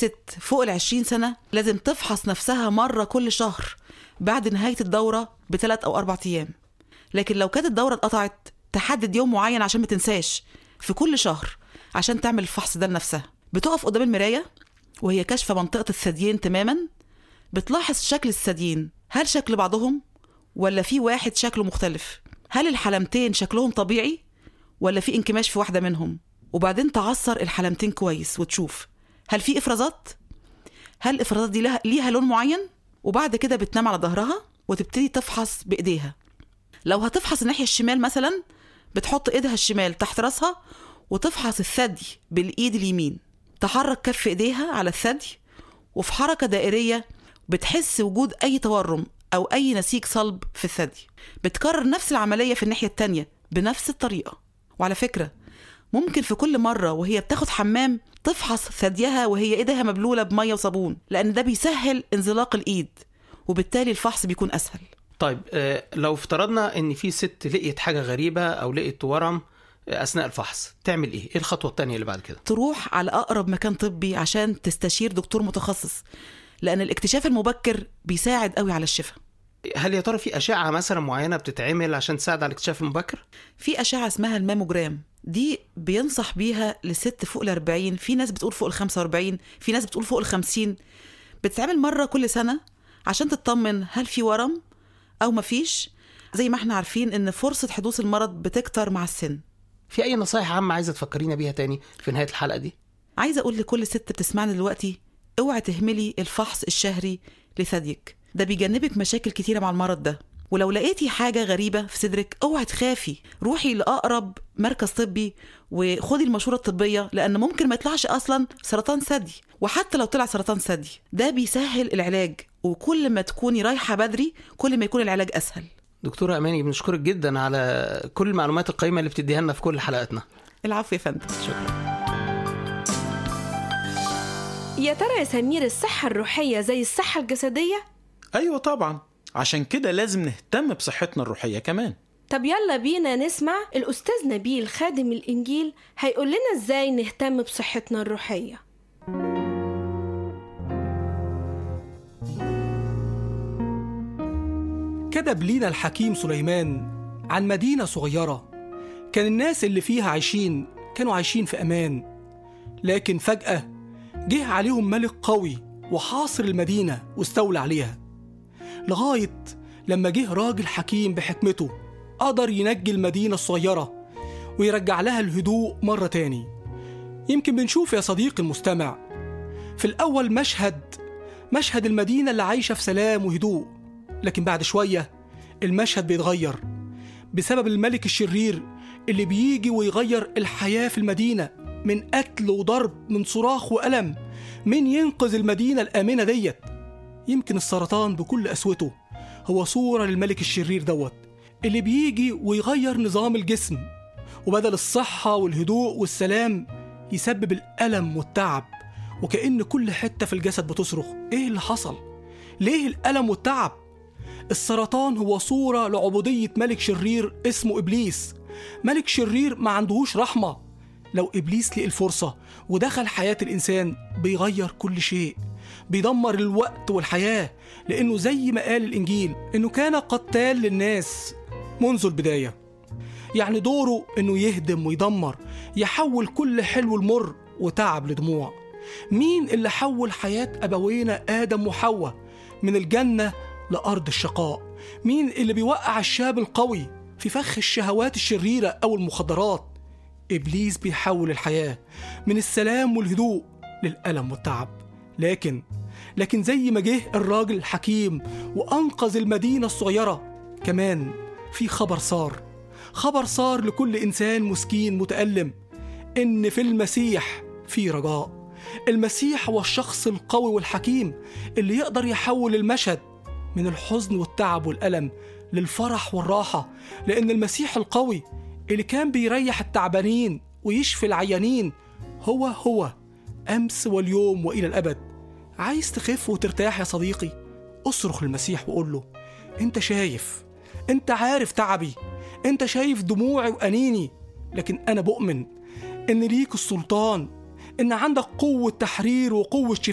ست فوق العشرين سنة لازم تفحص نفسها مرة كل شهر بعد نهاية الدورة بثلاث أو أربع أيام لكن لو كانت الدورة اتقطعت تحدد يوم معين عشان ما تنساش في كل شهر عشان تعمل الفحص ده لنفسها بتقف قدام المراية وهي كاشفة منطقة الثديين تماما بتلاحظ شكل الثديين هل شكل بعضهم ولا في واحد شكله مختلف هل الحلمتين شكلهم طبيعي ولا في انكماش في واحدة منهم وبعدين تعصر الحلمتين كويس وتشوف هل في افرازات هل الافرازات دي لها ليها لون معين وبعد كده بتنام على ظهرها وتبتدي تفحص بايديها لو هتفحص الناحيه الشمال مثلا بتحط ايدها الشمال تحت راسها وتفحص الثدي بالايد اليمين تحرك كف ايديها على الثدي وفي حركه دائريه بتحس وجود اي تورم او اي نسيج صلب في الثدي بتكرر نفس العمليه في الناحيه التانية بنفس الطريقه وعلى فكره ممكن في كل مرة وهي بتاخد حمام تفحص ثديها وهي ايدها مبلولة بمية وصابون لأن ده بيسهل انزلاق الإيد وبالتالي الفحص بيكون أسهل طيب آه، لو افترضنا ان في ست لقيت حاجه غريبه او لقيت ورم آه، اثناء الفحص تعمل ايه ايه الخطوه الثانيه اللي بعد كده تروح على أقرب مكان طبي عشان تستشير دكتور متخصص لأن الاكتشاف المبكر بيساعد قوي على الشفاء هل يا ترى في اشعه مثلا معينه بتتعمل عشان تساعد على الاكتشاف المبكر في أشعة اسمها الماموجرام دي بينصح بيها لست فوق الأربعين في ناس بتقول فوق الخمسة وأربعين في ناس بتقول فوق الخمسين بتتعمل مرة كل سنة عشان تطمن هل في ورم أو مفيش زي ما احنا عارفين إن فرصة حدوث المرض بتكتر مع السن في اي نصايح عامه عايزه تفكرينا بيها تاني في نهايه الحلقه دي عايزة أقول لكل ست بتسمعنا دلوقتي اوعي تهملي الفحص الشهري لثديك ده بيجنبك مشاكل كتيرة مع المرض ده ولو لقيتي حاجة غريبة في صدرك اوعي تخافي روحي لأقرب مركز طبي وخدي المشورة الطبية لأن ممكن ما يطلعش أصلا سرطان ثدي وحتى لو طلع سرطان ثدي ده بيسهل العلاج وكل ما تكوني رايحة بدري كل ما يكون العلاج أسهل دكتوره اماني بنشكرك جدا على كل المعلومات القيمه اللي بتديها لنا في كل حلقاتنا العفو يا فندم شكرا يا ترى يا سمير الصحة الروحية زي الصحة الجسدية؟ أيوة طبعا عشان كده لازم نهتم بصحتنا الروحية كمان طب يلا بينا نسمع الأستاذ نبيل خادم الإنجيل هيقول لنا إزاي نهتم بصحتنا الروحية كتب لينا الحكيم سليمان عن مدينة صغيرة كان الناس اللي فيها عايشين كانوا عايشين في أمان لكن فجأة جه عليهم ملك قوي وحاصر المدينة واستولى عليها لغاية لما جه راجل حكيم بحكمته قدر ينجي المدينة الصغيرة ويرجع لها الهدوء مرة تاني يمكن بنشوف يا صديقي المستمع في الأول مشهد مشهد المدينة اللي عايشة في سلام وهدوء لكن بعد شوية المشهد بيتغير بسبب الملك الشرير اللي بيجي ويغير الحياة في المدينة من قتل وضرب من صراخ وألم مين ينقذ المدينة الآمنة ديت يمكن السرطان بكل قسوته هو صورة للملك الشرير دوت اللي بيجي ويغير نظام الجسم وبدل الصحة والهدوء والسلام يسبب الألم والتعب وكأن كل حتة في الجسد بتصرخ إيه اللي حصل؟ ليه الألم والتعب؟ السرطان هو صورة لعبودية ملك شرير اسمه إبليس ملك شرير ما عندهوش رحمة لو إبليس لقي الفرصة ودخل حياة الإنسان بيغير كل شيء بيدمر الوقت والحياة لأنه زي ما قال الإنجيل إنه كان قتال للناس منذ البداية يعني دوره إنه يهدم ويدمر يحول كل حلو المر وتعب لدموع مين اللي حول حياة أبوينا آدم وحواء من الجنة لأرض الشقاء مين اللي بيوقع الشاب القوي في فخ الشهوات الشريرة أو المخدرات إبليس بيحول الحياة من السلام والهدوء للألم والتعب لكن لكن زي ما جه الراجل الحكيم وأنقذ المدينة الصغيرة كمان في خبر صار خبر صار لكل إنسان مسكين متألم إن في المسيح في رجاء المسيح هو الشخص القوي والحكيم اللي يقدر يحول المشهد من الحزن والتعب والألم للفرح والراحة لأن المسيح القوي اللي كان بيريح التعبانين ويشفي العيانين هو هو أمس واليوم وإلى الأبد عايز تخف وترتاح يا صديقي اصرخ للمسيح وقول له انت شايف انت عارف تعبي انت شايف دموعي وأنيني لكن أنا بؤمن إن ليك السلطان إن عندك قوة تحرير وقوة شفاء